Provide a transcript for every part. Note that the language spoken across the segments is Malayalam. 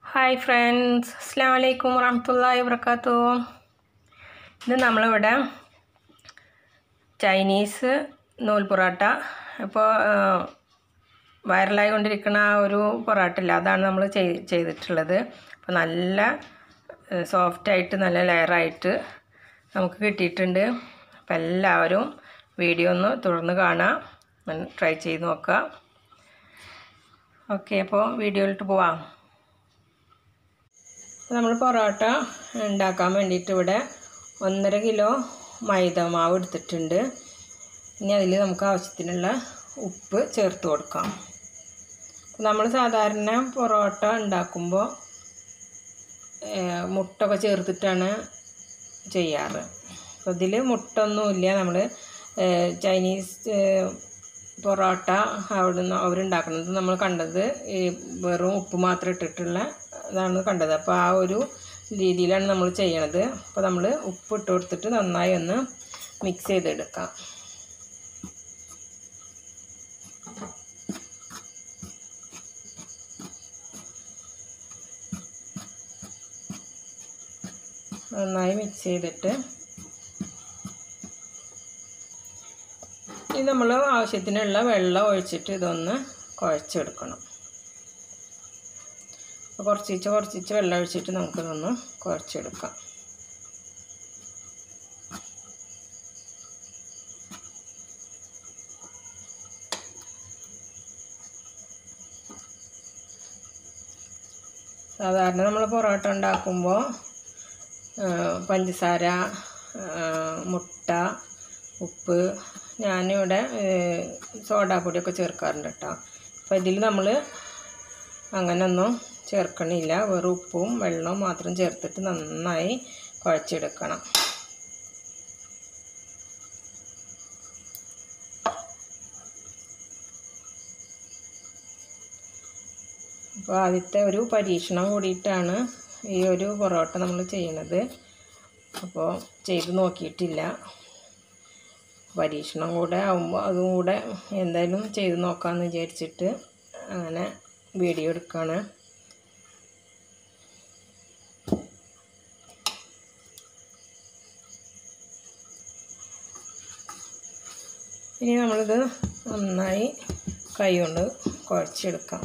ഹായ് ഫ്രണ്ട്സ് അസ്സാം വലൈക്കും വറഹമത്തല്ലാ വർക്കാത്തു ഇത് നമ്മളിവിടെ ചൈനീസ് നൂൽ പൊറോട്ട ഇപ്പോൾ വൈറലായി കൊണ്ടിരിക്കുന്ന ആ ഒരു പൊറോട്ട ഇല്ല അതാണ് നമ്മൾ ചെയ്- ചെയ്തിട്ടുള്ളത് അപ്പോൾ നല്ല സോഫ്റ്റായിട്ട് നല്ല ലെയറായിട്ട് നമുക്ക് കിട്ടിയിട്ടുണ്ട് അപ്പോൾ എല്ലാവരും വീഡിയോ ഒന്ന് തുടർന്ന് കാണാം ട്രൈ ചെയ്ത് നോക്കുക ഓക്കെ അപ്പോൾ വീഡിയോയിലിട്ട് പോവാം നമ്മൾ പൊറോട്ട ഉണ്ടാക്കാൻ വേണ്ടിയിട്ട് ഇവിടെ ഒന്നര കിലോ മൈദ മാവ് എടുത്തിട്ടുണ്ട് ഇനി അതിൽ നമുക്ക് ആവശ്യത്തിനുള്ള ഉപ്പ് ചേർത്ത് കൊടുക്കാം നമ്മൾ സാധാരണ പൊറോട്ട ഉണ്ടാക്കുമ്പോൾ മുട്ടൊക്കെ ചേർത്തിട്ടാണ് ചെയ്യാറ് അപ്പോൾ ഇതിൽ മുട്ടൊന്നുമില്ല നമ്മൾ ചൈനീസ് പൊറോട്ട അവിടുന്ന് അവരുണ്ടാക്കുന്നത് നമ്മൾ കണ്ടത് ഈ വെറും ഉപ്പ് മാത്രം ഇട്ടിട്ടുള്ള ഇതാണ് കണ്ടത് അപ്പോൾ ആ ഒരു രീതിയിലാണ് നമ്മൾ ചെയ്യണത് അപ്പോൾ നമ്മൾ ഉപ്പ് ഇട്ട് കൊടുത്തിട്ട് നന്നായി ഒന്ന് മിക്സ് ചെയ്തെടുക്കാം നന്നായി മിക്സ് ചെയ്തിട്ട് ഇത് നമ്മൾ ആവശ്യത്തിനുള്ള വെള്ളം ഒഴിച്ചിട്ട് ഇതൊന്ന് കുഴച്ചെടുക്കണം അപ്പോൾ കുറച്ചിച്ച് കുറച്ചിച്ച് വെള്ളം ഒഴിച്ചിട്ട് നമുക്കിതൊന്ന് കുഴച്ചെടുക്കാം സാധാരണ നമ്മൾ പൊറോട്ട ഉണ്ടാക്കുമ്പോൾ പഞ്ചസാര മുട്ട ഉപ്പ് ഞാനിവിടെ സോഡാപ്പൊടിയൊക്കെ ചേർക്കാറുണ്ട് കേട്ടോ അപ്പോൾ ഇതിൽ നമ്മൾ അങ്ങനെയൊന്നും ചേർക്കണില്ല വെറും ഉപ്പും വെള്ളവും മാത്രം ചേർത്തിട്ട് നന്നായി കുഴച്ചെടുക്കണം അപ്പോൾ ആദ്യത്തെ ഒരു പരീക്ഷണം കൂടിയിട്ടാണ് ഈ ഒരു പൊറോട്ട നമ്മൾ ചെയ്യണത് അപ്പോൾ ചെയ്ത് നോക്കിയിട്ടില്ല പരീക്ഷണം കൂടെ ആകുമ്പോൾ അതും കൂടെ എന്തായാലും ചെയ്ത് നോക്കാമെന്ന് വിചാരിച്ചിട്ട് അങ്ങനെ വീഡിയോ എടുക്കുകയാണ് ഇനി നമ്മളിത് നന്നായി കൈ കൊണ്ട് കുഴച്ചെടുക്കാം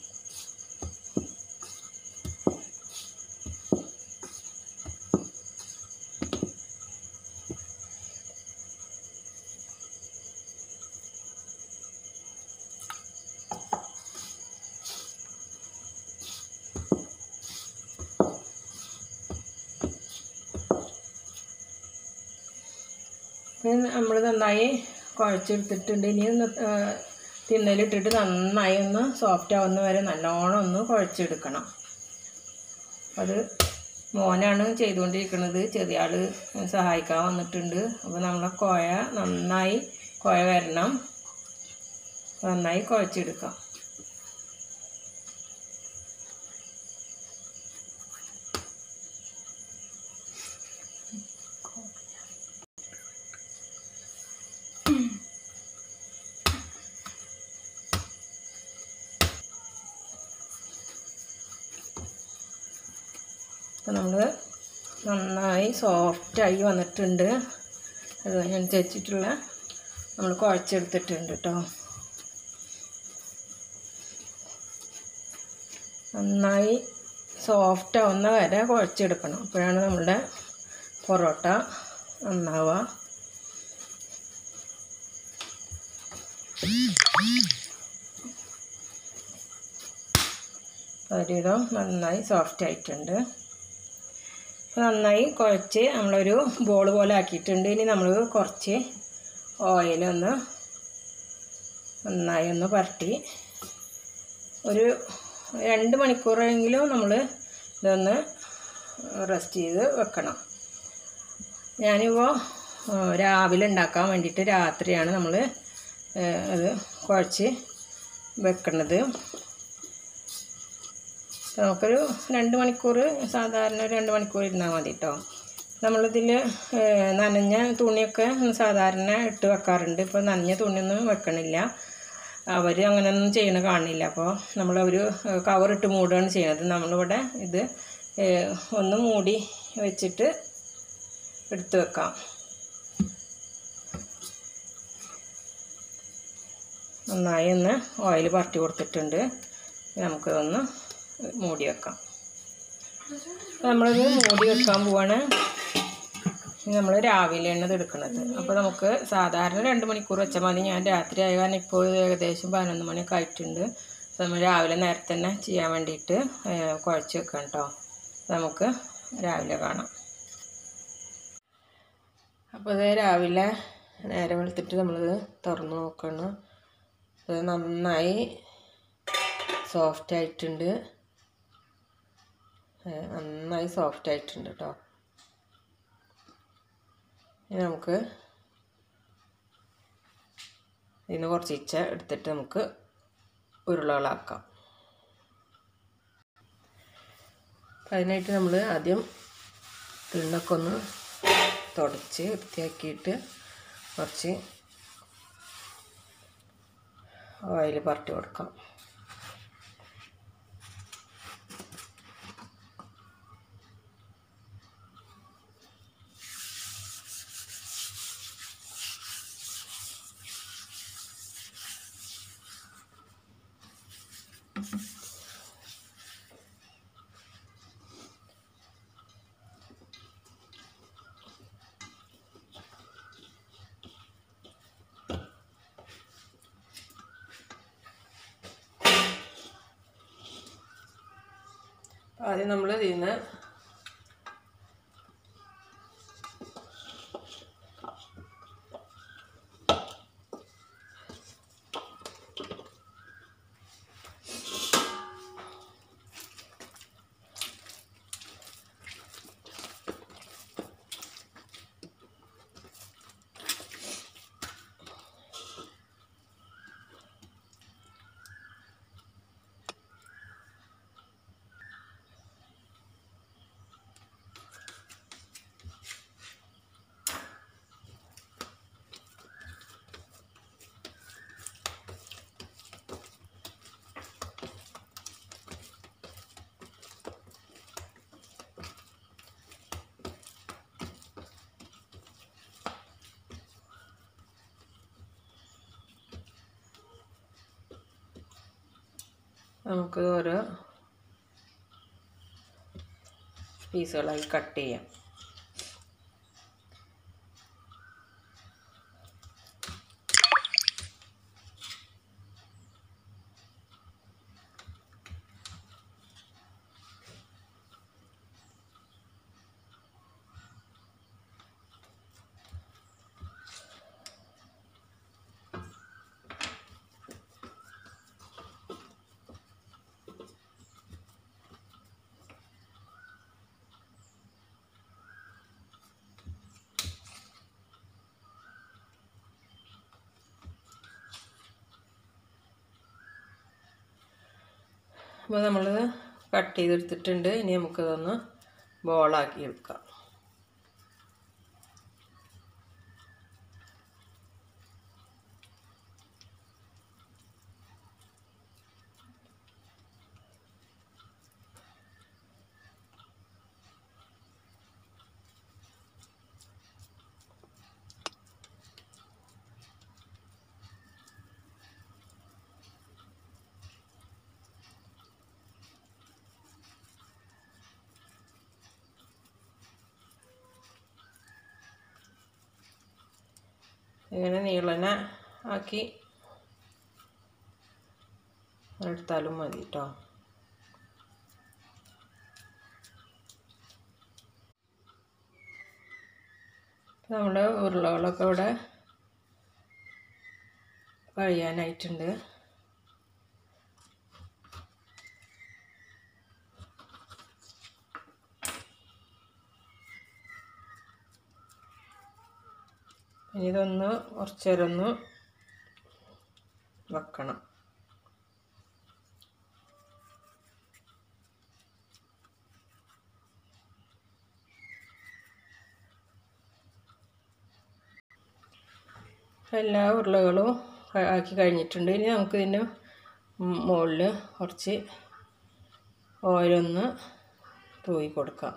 നമ്മൾ നന്നായി കുഴച്ചെടുത്തിട്ടുണ്ട് ഇനി ഒന്ന് തിന്നലിട്ടിട്ട് നന്നായി ഒന്ന് സോഫ്റ്റ് ആവുന്ന വരെ നല്ലോണം ഒന്ന് കുഴച്ചെടുക്കണം അത് മോനാണ് ചെയ്തുകൊണ്ടിരിക്കുന്നത് ചെറിയ ആൾ സഹായിക്കാൻ വന്നിട്ടുണ്ട് അപ്പോൾ നമ്മളെ കുഴ നന്നായി കുഴ വരണം നന്നായി കുഴച്ചെടുക്കാം അപ്പോൾ നമ്മൾ നന്നായി സോഫ്റ്റായി വന്നിട്ടുണ്ട് അതിനനുസരിച്ചിട്ടുള്ള നമ്മൾ കുഴച്ചെടുത്തിട്ടുണ്ട് കേട്ടോ നന്നായി സോഫ്റ്റ് ആവുന്ന വരെ കുഴച്ചെടുക്കണം അപ്പോഴാണ് നമ്മളുടെ പൊറോട്ട നന്നാവുക ഒരുവിധം നന്നായി സോഫ്റ്റ് ആയിട്ടുണ്ട് നന്നായി കുഴച്ച് നമ്മളൊരു ബോൾ പോലെ ആക്കിയിട്ടുണ്ട് ഇനി നമ്മൾ കുറച്ച് ഓയിലൊന്ന് നന്നായി ഒന്ന് പരട്ടി ഒരു രണ്ട് മണിക്കൂറെങ്കിലും നമ്മൾ ഇതൊന്ന് റെസ്റ്റ് ചെയ്ത് വെക്കണം ഞാനിപ്പോൾ രാവിലെ ഉണ്ടാക്കാൻ വേണ്ടിയിട്ട് രാത്രിയാണ് നമ്മൾ അത് കുഴച്ച് വെക്കുന്നത് നമുക്കൊരു രണ്ട് മണിക്കൂർ സാധാരണ ഒരു രണ്ട് മണിക്കൂർ ഇരുന്നാൽ മതി കേട്ടോ നമ്മളിതിൽ നനഞ്ഞ തുണിയൊക്കെ സാധാരണ ഇട്ട് വെക്കാറുണ്ട് ഇപ്പോൾ നനഞ്ഞ തുണിയൊന്നും വെക്കണില്ല അവർ അങ്ങനെയൊന്നും ചെയ്യണ കാണില്ല അപ്പോൾ നമ്മൾ ഒരു കവറിട്ട് മൂടുകയാണ് ചെയ്യുന്നത് നമ്മളിവിടെ ഇത് ഏഹ്, ഒന്ന് മൂടി വെച്ചിട്ട് എടുത്ത് വെക്കാം നന്നായി ഒന്ന് ഓയിൽ പരട്ടി കൊടുത്തിട്ടുണ്ട് നമുക്കിതൊന്ന് മൂടി വെക്കാം നമ്മളിത് മൂടി വെക്കാൻ പോവാണ് നമ്മൾ രാവിലെയാണ് ഇത് എടുക്കുന്നത് അപ്പോൾ നമുക്ക് സാധാരണ രണ്ട് മണിക്കൂർ വെച്ചാൽ മതി ഞാൻ രാത്രി ആയ കാരണം ഇപ്പോൾ ഏകദേശം പതിനൊന്ന് മണിയൊക്കെ ആയിട്ടുണ്ട് അപ്പോൾ നമ്മൾ രാവിലെ നേരത്തെ തന്നെ ചെയ്യാൻ വേണ്ടിയിട്ട് ഏഹ്, കുഴച്ച് വെക്കാം കേട്ടോ നമുക്ക് രാവിലെ കാണാം അപ്പോൾ ഇത് രാവിലെ നേരെ വെളുത്തിട്ട് നമ്മളിത് തുറന്ന് നോക്കണം ഇത് നന്നായി സോഫ്റ്റ് ആയിട്ടുണ്ട് ഏഹ്, നന്നായി സോഫ്റ്റ് ആയിട്ടുണ്ട് കേട്ടോ ഇനി നമുക്ക് ഇതിന് കുറച്ച് ഇച്ച എടുത്തിട്ട് നമുക്ക് ഉരുളകളാക്കാം അപ്പം അതിനായിട്ട് നമ്മൾ ആദ്യം എണ്ണൊക്കെ ഒന്ന് തുടച്ച് വൃത്തിയാക്കിയിട്ട് കുറച്ച് ഓയിൽ പരട്ടി കൊടുക്കാം ആദ്യം നമ്മൾ ഇതിൽ നിന്ന് നമുക്ക് ഓരോ പീസുകളായി കട്ട് ചെയ്യാം അപ്പോൾ നമ്മളിത് കട്ട് ചെയ്തെടുത്തിട്ടുണ്ട് ഇനി നമുക്കിതൊന്ന് ബോളാക്കി എടുക്കാം ഇങ്ങനെ നീളന ആക്കി എടുത്താലും മതി കേട്ടോ നമ്മുടെ ഉരുളകളൊക്കെ ഇവിടെ കഴിയാനായിട്ടുണ്ട് ഇനി ഇതൊന്ന് കുറച്ച് നേരം ഒന്ന് വെക്കണം എല്ലാ ഉരുളകളും ആക്കി കഴിഞ്ഞിട്ടുണ്ട് ഇനി നമുക്ക് ഇതിൻ്റെ മുകളിൽ കുറച്ച് ഓയിലൊന്ന് തൂയി കൊടുക്കാം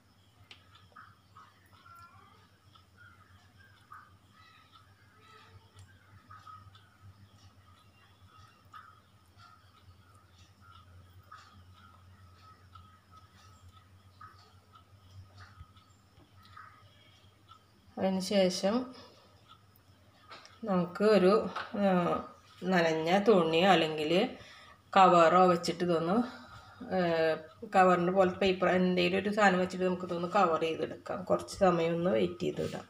അതിന് ശേഷം നമുക്ക് ഒരു ആ, നനഞ്ഞ തുണിയോ അല്ലെങ്കിൽ കവറോ വെച്ചിട്ട് ഇതൊന്ന് കവറിൻ്റെ പോലത്തെ പേപ്പർ എന്തെങ്കിലും ഒരു സാധനം വെച്ചിട്ട് നമുക്ക് ഇതൊന്ന് കവർ ചെയ്തെടുക്കാം കുറച്ച് സമയം ഒന്ന് വെയിറ്റ് ചെയ്തിടാം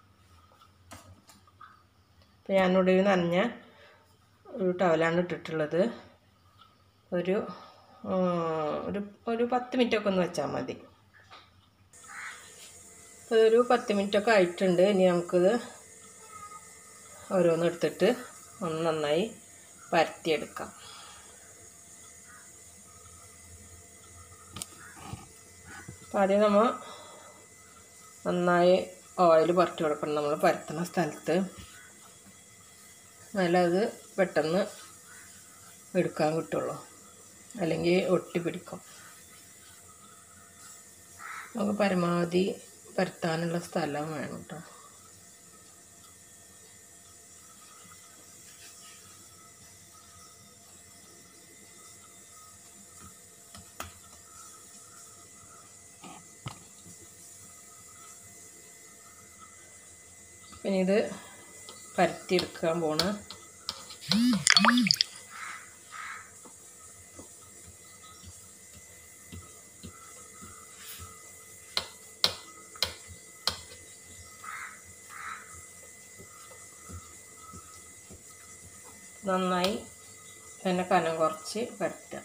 അപ്പോൾ ഞാനിവിടെ ഒരു നനഞ്ഞ ഒരു ടവലാണ് ഇട്ടിട്ടുള്ളത് ഒരു ആ, ഒരു ഒരു പത്ത് മിനിറ്റൊക്കെ ഒന്ന് വെച്ചാൽ മതി അപ്പോൾ ഇതൊരു പത്ത് മിനിറ്റൊക്കെ ആയിട്ടുണ്ട് ഇനി നമുക്കിത് ഓരോന്ന് എടുത്തിട്ട് ഒന്ന് നന്നായി പരത്തിയെടുക്കാം അപ്പം ആദ്യം നമ്മൾ നന്നായി ഓയിൽ പുരട്ടി കൊടുക്കണം നമ്മൾ പരത്തുന്ന സ്ഥലത്ത് എന്നാലേ അത് പെട്ടെന്ന് എടുക്കാൻ കിട്ടുള്ളൂ അല്ലെങ്കിൽ ഒട്ടി പിടിക്കും നമുക്ക് പരമാവധി പരത്താനുള്ള സ്ഥലം വേണം കേട്ടോ പിന്നെ ഇത് പരത്തിയെടുക്കാൻ പോണ നന്നായി പിന്നെ കനം കുറച്ച് പരത്തുക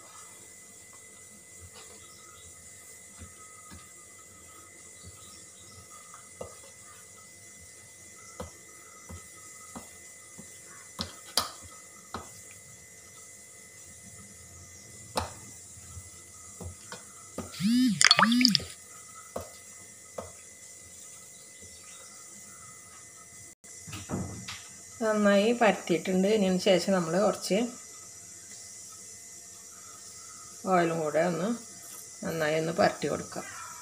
നന്നായി പരത്തിയിട്ടുണ്ട് ഇതിന് ശേഷം നമ്മൾ കുറച്ച് ഓയിലും കൂടെ ഒന്ന് നന്നായി ഒന്ന് പരട്ടി കൊടുക്കാം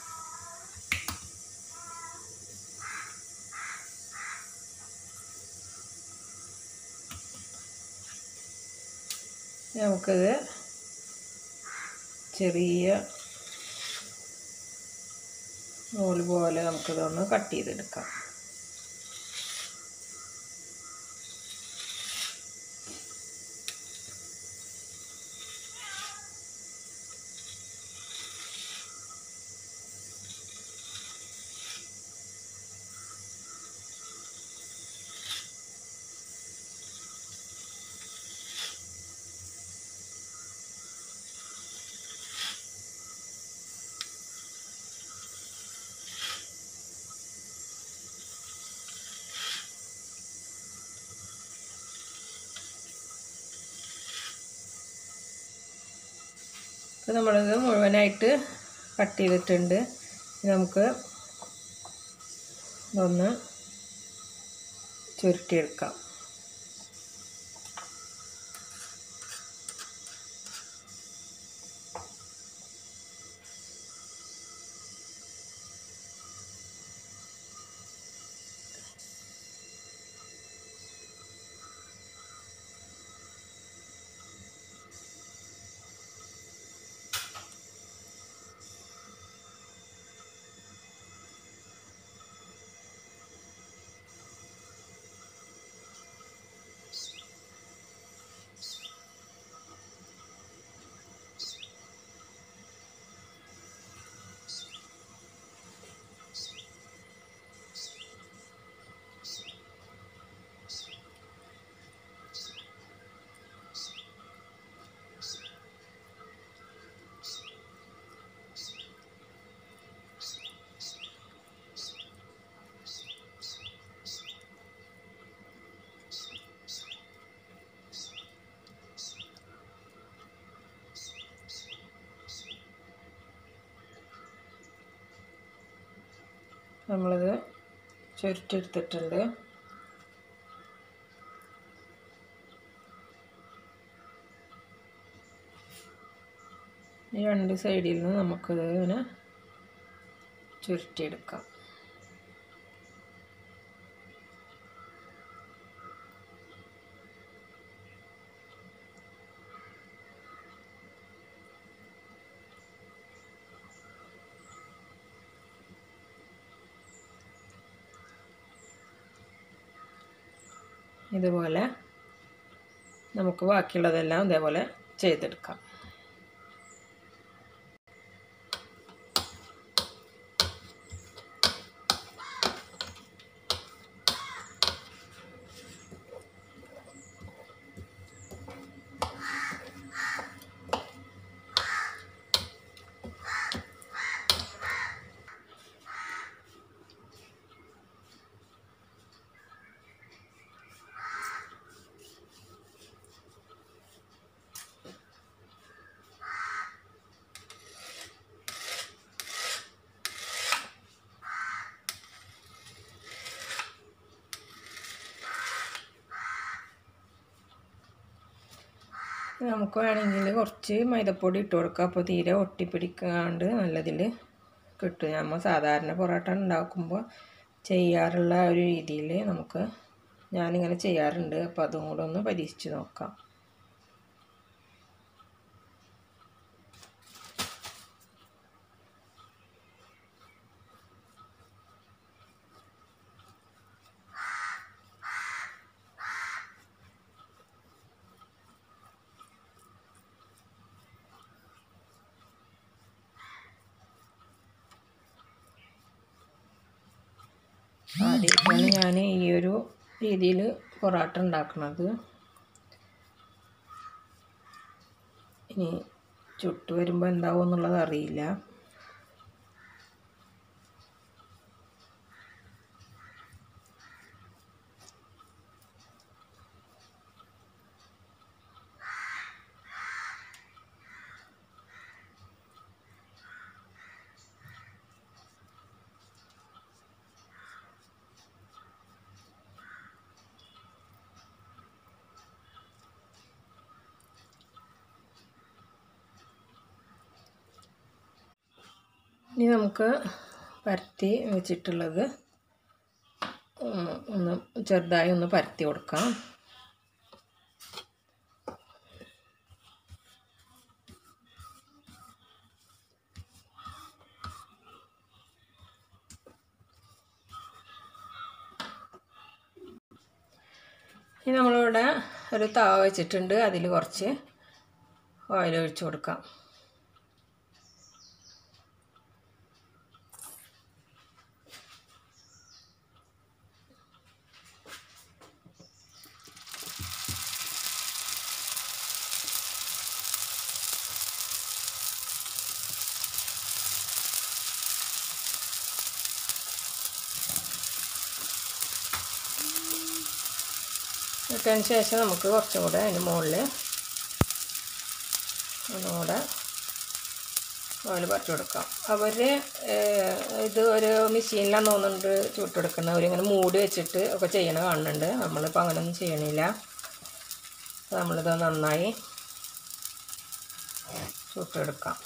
നമുക്കിത് ചെറിയ നൂല് പോലെ നമുക്കിതൊന്ന് കട്ട് ചെയ്തെടുക്കാം അപ്പോൾ നമ്മളിത് മുഴുവനായിട്ട് കട്ട് ചെയ്തിട്ടുണ്ട് ഇനി നമുക്ക് ഇതൊന്ന് ചുരുട്ടിയെടുക്കാം നമ്മളിത് ചുരുട്ടിയെടുത്തിട്ടുണ്ട് ഈ രണ്ട് സൈഡിൽ നിന്ന് നമുക്കിത് ഇങ്ങനെ ചുരുട്ടിയെടുക്കാം ഇതുപോലെ നമുക്ക് ബാക്കിയുള്ളതെല്ലാം ഇതേപോലെ ചെയ്തെടുക്കാം നമുക്ക് വേണമെങ്കിൽ കുറച്ച് മൈദപ്പൊടി ഇട്ട് കൊടുക്കാം അപ്പോൾ തീരെ ഒട്ടിപ്പിടിക്കാണ്ട് നല്ലതിൽ കിട്ടും നമ്മൾ സാധാരണ പൊറോട്ട ഉണ്ടാക്കുമ്പോൾ ചെയ്യാറുള്ള ഒരു രീതിയിൽ നമുക്ക് ഞാനിങ്ങനെ ചെയ്യാറുണ്ട് അപ്പോൾ അതും കൂടെ ഒന്ന് പരീക്ഷിച്ച് നോക്കാം ആദ്യമായിട്ടാണ് ഞാൻ ഈ ഒരു രീതിയിൽ പൊറോട്ട ഉണ്ടാക്കുന്നത് ഇനി ചുട്ട് വരുമ്പോൾ എന്താവും എന്നുള്ളത് അറിയില്ല ഇനി നമുക്ക് പരത്തി വെച്ചിട്ടുള്ളത് ഉം, ഒന്ന് ചെറുതായി ഒന്ന് പരത്തി കൊടുക്കാം ഇനി നമ്മളിവിടെ ഒരു താവ വെച്ചിട്ടുണ്ട് അതിൽ കുറച്ച് ഓയിൽ ഒഴിച്ച് കൊടുക്കാം ഇട്ടതിന് ശേഷം നമുക്ക് കുറച്ചും കൂടെ അതിന് മുകളിൽ ഒന്നുകൂടെ ഓയിൽ പറിച്ചു കൊടുക്കാം അവർ ഇത് ഒരു മെഷീനിലാണ് തോന്നുന്നുണ്ട് ചുട്ടെടുക്കുന്നത് അവരിങ്ങനെ മൂടി വെച്ചിട്ട് ഒക്കെ ചെയ്യണ കാണുന്നുണ്ട് നമ്മളിപ്പോൾ അങ്ങനെയൊന്നും ചെയ്യണില്ല അപ്പോൾ നമ്മളിത് നന്നായി ചുട്ടെടുക്കാം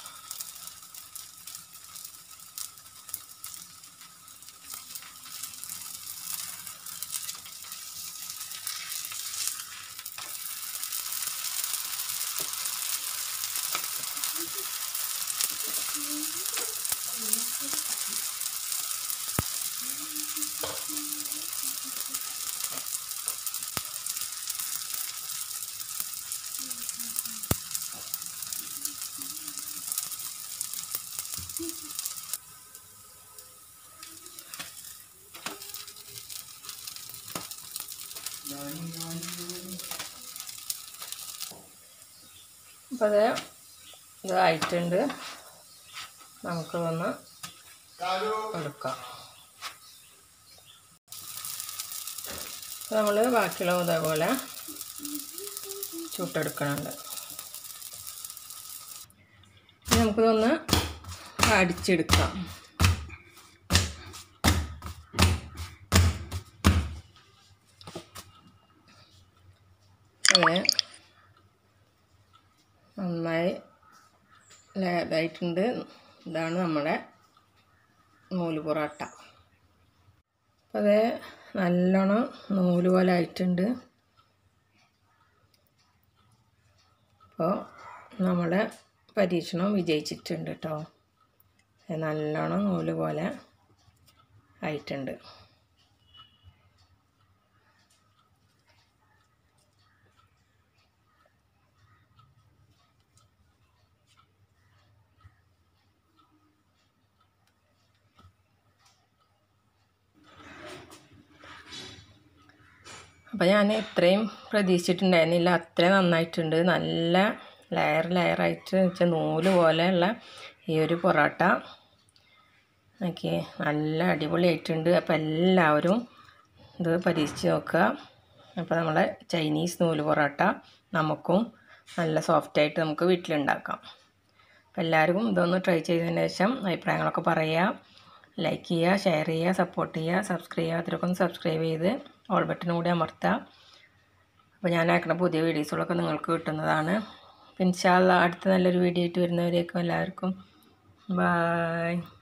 അപ്പോൾ അത് ഇതായിട്ടുണ്ട് നമുക്ക് വന്ന് എടുക്കാം നമ്മൾ ബാക്കിയുള്ള ഇതേപോലെ ചുട്ടെടുക്കണുണ്ട് ഇനി നമുക്കിതൊന്ന് അടിച്ചെടുക്കാം അങ്ങനെ നന്നായി ലേ- ഇതായിട്ടുണ്ട് ഇതാണ് നമ്മുടെ നൂല് പൊറോട്ട അപ്പോൾ അത് നല്ലോണം നൂല് പോലെ ആയിട്ടുണ്ട് അപ്പോൾ നമ്മുടെ പരീക്ഷണം വിജയിച്ചിട്ടുണ്ട് കേട്ടോ നല്ലോണം നൂല് പോലെ ആയിട്ടുണ്ട് അപ്പോൾ ഞാൻ ഇത്രയും പ്രതീക്ഷിച്ചിട്ടുണ്ടായിരുന്നില്ല അത്രയും നന്നായിട്ടുണ്ട് നല്ല ലെയർ ലെയറായിട്ട് വെച്ചാൽ നൂല് പോലെയുള്ള ഈ ഒരു പൊറോട്ട നോക്കി നല്ല അടിപൊളിയായിട്ടുണ്ട് അപ്പോൾ എല്ലാവരും ഇത് പരീക്ഷിച്ച് നോക്കുക അപ്പോൾ നമ്മളെ ചൈനീസ് നൂല് പൊറോട്ട നമുക്കും നല്ല സോഫ്റ്റായിട്ട് നമുക്ക് വീട്ടിലുണ്ടാക്കാം അപ്പോൾ എല്ലാവർക്കും ഇതൊന്ന് ട്രൈ ചെയ്തതിന് ശേഷം അഭിപ്രായങ്ങളൊക്കെ പറയുക ലൈക്ക് ചെയ്യുക ഷെയർ ചെയ്യുക സപ്പോർട്ട് ചെയ്യുക സബ്സ്ക്രൈബ് ചെയ്യാത്തവരൊക്കെ ഒന്ന് സബ്സ്ക്രൈബ് ചെയ്ത് ഓൾ ബട്ടൺ കൂടി അമർത്തുക അപ്പോൾ ഞാൻ അയക്കുന്ന പുതിയ വീഡിയോസുകളൊക്കെ നിങ്ങൾക്ക് കിട്ടുന്നതാണ് ഇൻഷാല്ല അടുത്ത നല്ലൊരു വീഡിയോ ആയിട്ട് വരുന്നവരേക്കും എല്ലാവർക്കും ബായ്